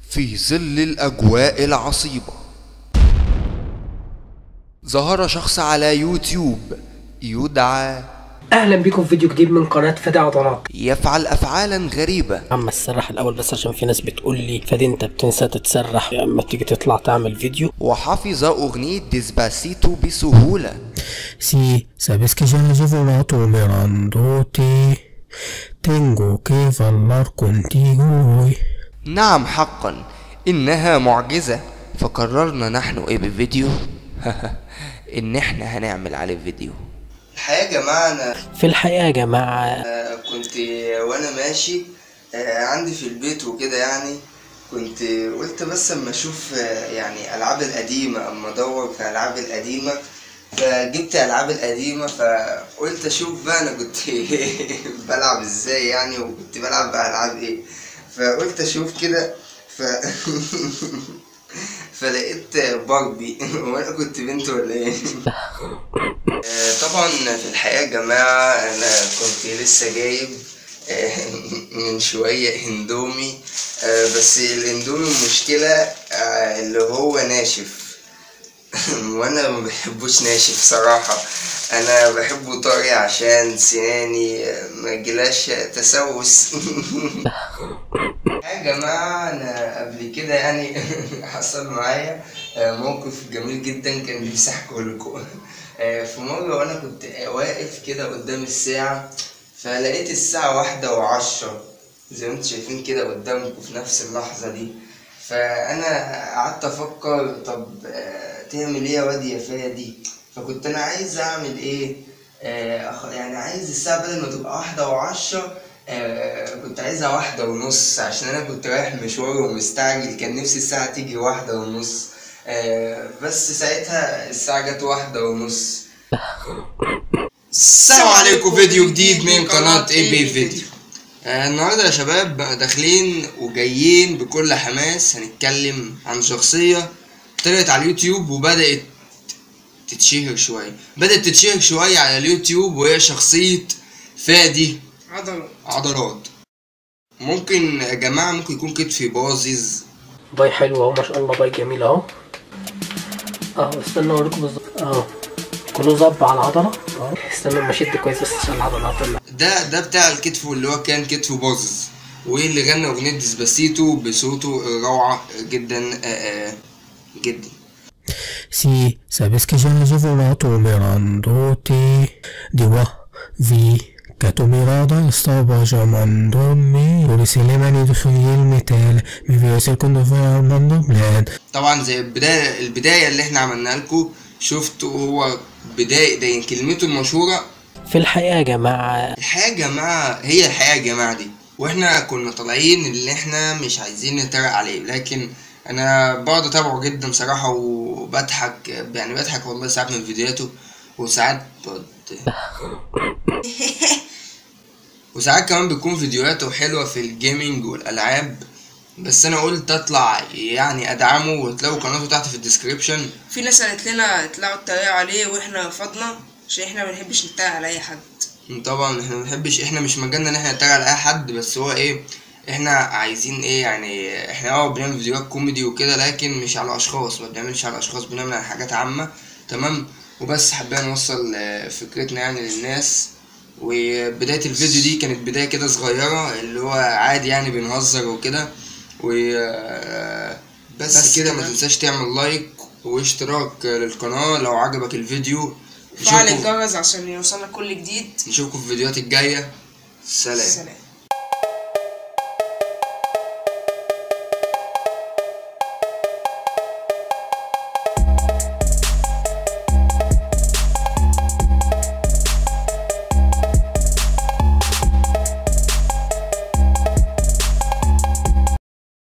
في ظل الأجواء العصيبة ظهر شخص على يوتيوب يدعى اهلا بيكم في فيديو جديد من قناه فادي عضلات يفعل أفعالا غريبة اما السرح الاول بس عشان في ناس بتقول لي فادي انت بتنسى تتسرح اما تيجي تطلع تعمل فيديو وحفظ أغنية ديسباسيتو بسهولة Si sabes que ya llevo rato mirándote, tengo que hablar contigo hoy. نعم حقا إنها معجزة فقررنا نحن إيه بالفيديو إن إحنا هنعمل عليه فيديو الحقيقة يا جماعة أنا في الحقيقة يا جماعة كنت وانا ماشي آه، عندي في البيت وكده يعني كنت قلت بس اما اشوف آه، يعني العاب القديمه اما ادور في العاب القديمه فجبت العاب القديمه فقلت اشوف بقى انا كنت بلعب ازاي يعني وكنت بلعب بالعاب ايه فقلت اشوف كده ف فلقيت باربي وانا كنت بنت ولا ايه آه، طبعا في الحقيقة يا جماعة أنا كنت لسه جايب آه، من شوية اندومي آه، بس الاندومي المشكلة آه، اللي هو ناشف وانا ما بحبوش ناشف صراحة انا بحبه طري عشان سناني آه، ما يجيلاش تسوس يا جماعة أنا قبل كده يعني حصل معايا آه، موقف جميل جدا كان نفسي أحكيه لكم آه، في مرة وأنا كنت واقف كده قدام الساعة فلقيت الساعة واحدة وعشرة زي ما انتوا شايفين كده قدامكم في نفس اللحظة دي فأنا قعدت أفكر طب آه، تعمل إيه يا واد يا فادي فكنت أنا عايز أعمل إيه آه، أخ- يعني عايز الساعة بدل ما تبقى واحدة وعشرة آه، كنت عايزها واحدة ونص عشان أنا كنت رايح مشوار ومستعجل كان نفسي الساعة تيجي واحدة ونص آه، بس ساعتها الساعة جت واحدة ونص السلام عليكم فيديو جديد من قناة اي بي فيديو آه، النهاردة يا شباب بقى داخلين وجايين بكل حماس هنتكلم عن شخصية طلعت على اليوتيوب وبدأت تتشهر شوية بدأت تتشهر شوية على اليوتيوب وهي شخصية فادي عضلة عضلات ممكن يا جماعة ممكن يكون كتفي باظظ باي حلو اهو ما شاء الله باي جميل اهو اهو استنى اوريكم بالظبط اهو كله ظب على العضلة اهو استنى اما اشد كويس بس عشان العضلة هتطلع ده ده بتاع الكتف اللي هو كان كتفه باظظ واللي غنى اغنية ديسباسيتو بصوته روعة جدا آه، آه، جدا Si sabes que ya llevo rato mirándote, digo, vi que tu mirada estaba llamándome. Por ese le manido soy el metal, me veo hacer cuando voy armando plan. طبعا زي البداية البداية اللي احنا عملناها لكم شفتوا هو بداية ده كلمته المشهورة في الحقيقة يا جماعة الحياة يا جماعة هي الحياة يا جماعة دي واحنا كنا طالعين اللي احنا مش عايزين نتريق عليه لكن انا بقعد اتابعه جدا صراحة وبضحك يعني بضحك والله ساعات من فيديوهاته وساعات بقعد وساعات كمان بتكون فيديوهاته حلوة في الجيمنج والألعاب بس أنا قلت أطلع يعني أدعمه وتلاقوا قناته تحت في الديسكريبشن في ناس قالت لنا اطلعوا اتريقوا عليه واحنا رفضنا عشان احنا ما بنحبش نتريق على اي حد طبعا احنا مبنحبش احنا مش مجالنا ان احنا نتريق على اي حد بس هو ايه احنا عايزين ايه يعني احنا اه بنعمل فيديوهات كوميدي وكده لكن مش على اشخاص ما بنعملش على اشخاص بنعمل على حاجات عامة تمام وبس حبينا نوصل آه، فكرتنا يعني للناس وبداية الفيديو دي كانت بداية كده صغيرة اللي هو عادي يعني بنهزر وكده و آه، بس, بس كده ما كده. تنساش تعمل لايك واشتراك للقناة لو عجبك الفيديو فعل نشوفكم- الجرس عشان يوصلنا كل جديد نشوفكم في الفيديوهات الجاية سلام سلام